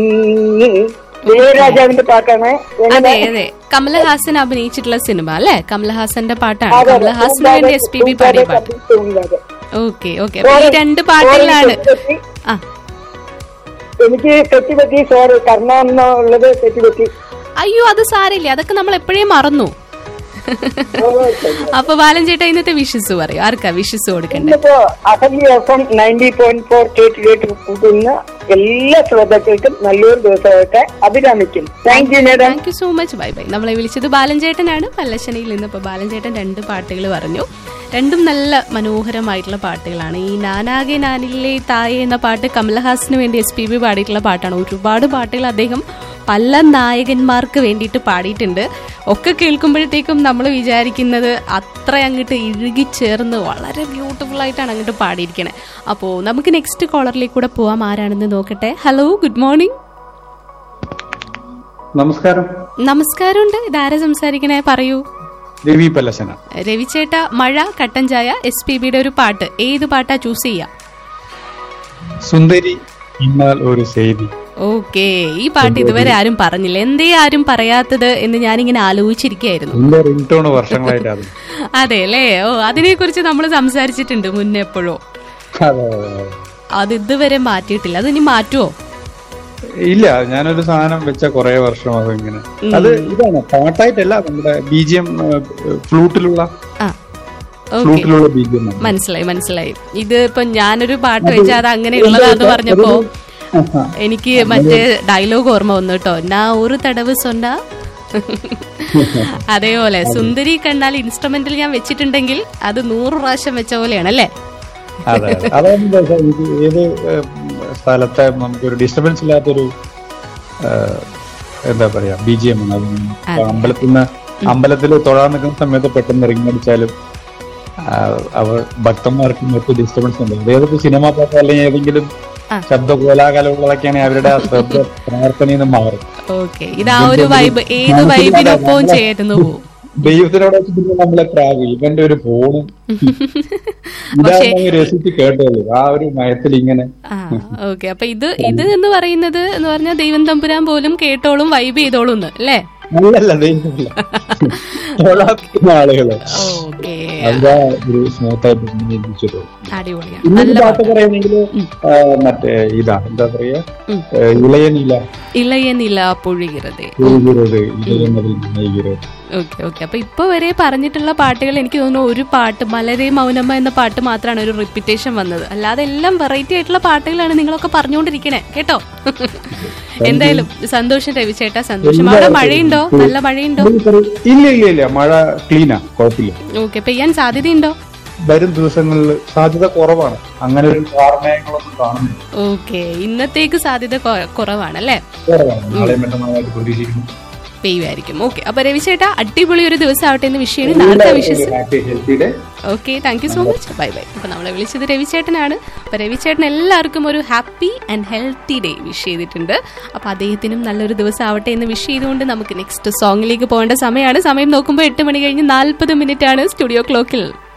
ഇളയരാജാവിന്റെ പാട്ടാണ് അതെ അതെ കമലഹാസൻ അഭിനയിച്ചിട്ടുള്ള സിനിമ അല്ലെ കമലഹാസന്റെ പാട്ടാണ് അതെ, അതെ. കമലഹാസന് വേണ്ടി എസ് പി ബി പാടിയ പാട്ട് തൂങ്കാതെ. ഓക്കെ ഓക്കെ അപ്പൊ ഈ രണ്ട് പാട്ടുകളാണ് തെറ്റുപറ്റി. ആ എനിക്ക് തെറ്റുപറ്റി സോറി കർണ എന്നുള്ളത് തെറ്റുപറ്റി അയ്യോ അത് സാരില്ല അതൊക്കെ നമ്മൾ എപ്പോഴേ മറന്നു ഓ, ശരി. അപ്പൊ ബാലൻ ചേട്ടാ ഇന്നത്തെ വിഷസ് പറയൂ ആർക്കാ വിഷസ് കൊടുക്കണ്ടേ ഇന്നിപ്പോ Ahalya FM ninety point four ഫോർ കേട്ട് കേട്ട് കൂട്ടുന്ന എല്ലാ ശ്രോതാക്കൾക്കും നല്ലൊരു ദിവസമായിട്ട് അഭിരാമിക്കും thank you madam thank you so much bye bye നമ്മളെ വിളിച്ചത് ബാലൻ ചേട്ടനാണ് പല്ലശ്ശനയിൽ നിന്ന് ഇപ്പൊ ബാലൻ ചേട്ടൻ രണ്ട് പാട്ടുകൾ പറഞ്ഞു രണ്ടും നല്ല മനോഹരമായിട്ടുള്ള പാട്ടുകളാണ് ഈ നാനാകെ നാനിലെ തായെ എന്ന പാട്ട് കമലഹാസന് വേണ്ടി എസ് പി ബി പാടിയിട്ടുള്ള പാട്ടാണ് ഒരുപാട് പാട്ടുകൾ അദ്ദേഹം പല നായകന്മാർക്ക് വേണ്ടിയിട്ട് പാടിയിട്ടുണ്ട് ഒക്കെ കേൾക്കുമ്പോഴത്തേക്കും നമ്മൾ വിചാരിക്കുന്നത് അത്ര അങ്ങോട്ട് ഇഴുകി ചേർന്ന് വളരെ ബ്യൂട്ടിഫുൾ ആയിട്ടാണ് അങ്ങോട്ട് പാടിയിരിക്കണേ അപ്പോൾ നമുക്ക് നെക്സ്റ്റ് കോളറിലേക്ക് കൂടെ പോവാം ആരാണെന്ന് നോക്കട്ടെ ഹലോ ഗുഡ് മോർണിംഗ് നമസ്കാരം നമസ്കാരമുണ്ട് ഇതാരാ സംസാരിക്കണേ പറയൂ രവി പല്ലശന രവിചേട്ട മഴ കട്ടൻ ചായ എസ് പി ബിയുടെ ഒരു പാട്ട് ഏത് പാട്ടാ ചൂസ് ചെയ്യാം സുന്ദരി എന്നാൽ ഒരു ചെയ്തി ഓക്കെ ഈ പാട്ട് ഇതുവരെ ആരും പറഞ്ഞില്ല എന്തേ ആരും പറയാത്തത് എന്ന് ഞാനിങ്ങനെ ആലോചിച്ചിരിക്കുകയായിരുന്നു എന്റെ റിംഗ്ടോണ് വർഷങ്ങളായിട്ട് അത് അതെ അല്ലേ ഓ അതിനെ കുറിച്ച് നമ്മൾ സംസാരിച്ചിട്ടുണ്ട് മുന്നേ എപ്പോഴോ അതെ, അതെ, അതെ. അത് ഇതുവരെ മാറ്റിയിട്ടില്ല അത് ഇനി മാറ്റുമോ ഇല്ല ഞാനൊരു സാധനം വെച്ച കുറെ വർഷം അത് ഇങ്ങനെ അത് ഇതാണ് പാട്ടായിട്ടല്ല നമ്മുടെ ബി ജി എം ഫ്ലൂട്ടിലുള്ള ആ ഓക്കെ ഫ്ലൂട്ടിലുള്ള ബി ജി എം മനസ്സിലായി മനസ്സിലായി ഇത് ഇപ്പൊ ഞാനൊരു പാട്ട് വെച്ചാൽ അത് അങ്ങനെയുള്ളതാന്ന് പറഞ്ഞപ്പോ എനിക്ക് മറ്റേ ഡയലോഗ് ഓർമ്മ വന്നു കേട്ടോ നാ ഒരു തടവ് സൊന്ന അതേപോലെ സുന്ദരി കണ്ടാൽ ഇൻസ്ട്രുമെന്റിൽ ഞാൻ വെച്ചിട്ടുണ്ടെങ്കിൽ അത് നൂറ് പ്രാവശ്യം വെച്ച പോലെയാണ് അല്ലേ അതെ അതെ. അതാണ് എന്താ വെച്ചാ ഇത് ഏത് ഏഹ്, സ്ഥലത്തെ നമുക്കൊരു ഡിസ്റ്റർബൻസ് ഇല്ലാത്തൊരു ഏഹ്, എന്താ പറയാ ബി ജി എം ആണ് അത് ഇപ്പൊ അമ്പലത്തിൽ നിന്ന് അമ്പലത്തിൽ തൊഴാൻ നിൽക്കുന്ന സമയത്ത് പെട്ടെന്ന് റിങ് അടിച്ചാലും ആ, അവർ ഭക്തന്മാർക്ക് മറ്റു ഡിസ്റ്റർബൻസ് ഉണ്ട് അതായത് സിനിമ പാട്ട് അല്ലെങ്കിൽ ഏതെങ്കിലും ആ. ശബ്ദ കോലാഹലമുള്ളതൊക്കെയാണെങ്കിൽ അവരുടെ ആ ശ്രദ്ധ പ്രാർത്ഥനയിൽ നിന്ന് മാറും ഓക്കെ ഇത് ആ ഒരു വൈബ് ഏത് വൈബിനൊപ്പവും ചേരുന്നു പോവും ദൈവത്തിനോട് വെച്ചിട്ട് നമ്മളെ പ്രാഗു ഇവന്റെ ഒരു ഫോണും ഇതാണ് രസിച്ച് കേട്ടോളൂ ആ ഒരു മയത്തിൽ ഇങ്ങനെ ആ ഓക്കെ അപ്പൊ ഇത് ഇത് എന്ന് പറയുന്നത് എന്ന് പറഞ്ഞാൽ ദൈവം തമ്പുരാൻ പോലും കേട്ടോളും വൈബ് ചെയ്തോളും എന്ന് അല്ലേ അല്ലല്ല ദൈവമില്ല തൊഴാക്കുന്ന ആളുകള് ഓക്കെ അതിന്റെ ഒരു സ്മൂത്ത് ആയിട്ട് ഇങ്ങനെ ഇരിച്ചിട്ടുള്ളൂ. അടിപൊളിയാണ് ഇന്നൊരു നല്ല പാട്ട് പറയുന്നെങ്കിൽ മറ്റേ ഇതാ എന്താ പറയാ ഉം. ഏ, ഇളയനില ഇളയ നില പൊഴിகிறது ഒഴുകുന്നത് ഇളയനതിൽ നയിക്കുന്നത് ഓക്കെ ഓക്കെ അപ്പൊ ഇപ്പൊ വരെ പറഞ്ഞിട്ടുള്ള പാട്ടുകൾ എനിക്ക് തോന്നുന്നു ഒരു പാട്ട് മലരെ മൗനമ്മ എന്ന പാട്ട് മാത്രമാണ് ഒരു റിപ്പീറ്റേഷൻ വന്നത് അല്ലാതെ എല്ലാം വെറൈറ്റി ആയിട്ടുള്ള പാട്ടുകളാണ് നിങ്ങളൊക്കെ പറഞ്ഞുകൊണ്ടിരിക്കണേ കേട്ടോ എന്തായാലും സന്തോഷം രവിചേട്ടാ സന്തോഷം അവിടെ മഴയുണ്ടോ നല്ല മഴയുണ്ടോ ഇല്ല ഇല്ല ഇല്ല മഴ ക്ലീനാ കുഴപ്പമില്ല ഓക്കെ പെയ്യാൻ സാധ്യതയുണ്ടോ വരും ദിവസങ്ങളിൽ സാധ്യത കുറവാണ് അങ്ങനെ ഒരു കാർമേഘങ്ങളൊന്നും കാണുന്നില്ല ഓക്കെ ഇന്നത്തേക്ക് സാധ്യത കൊ- കുറവാണല്ലേ കുറവാണ് നാളെ മറ്റന്നാളായിട്ട് പ്രതീക്ഷിക്കുന്നു പെയ്യുമായിരിക്കും ഓക്കെ അപ്പൊ രവിചേട്ടാ അടിപൊളി ഒരു ദിവസം ആവട്ടെ എന്ന് വിഷയം നാളത്തെ wishes happy healthy day okay thank you so much bye bye അപ്പൊ നമ്മളെ വിളിച്ചത് രവിചേട്ടനാണ് അപ്പൊ രവിചേട്ടൻ എല്ലാവർക്കും ഒരു happy and healthy day wish ചെയ്തിട്ടുണ്ട് അപ്പൊ അദ്ദേഹത്തിനും നല്ലൊരു ദിവസം ആവട്ടെ എന്ന് വിഷ് ചെയ്തുകൊണ്ട് നമുക്ക് നെക്സ്റ്റ് സോങ്ങിലേക്ക് പോകേണ്ട സമയമാണ് സമയം നോക്കുമ്പോൾ എട്ട് മണി കഴിഞ്ഞ് നാൽപ്പത് മിനിറ്റ് ആണ് സ്റ്റുഡിയോ ക്ലോക്കിൽ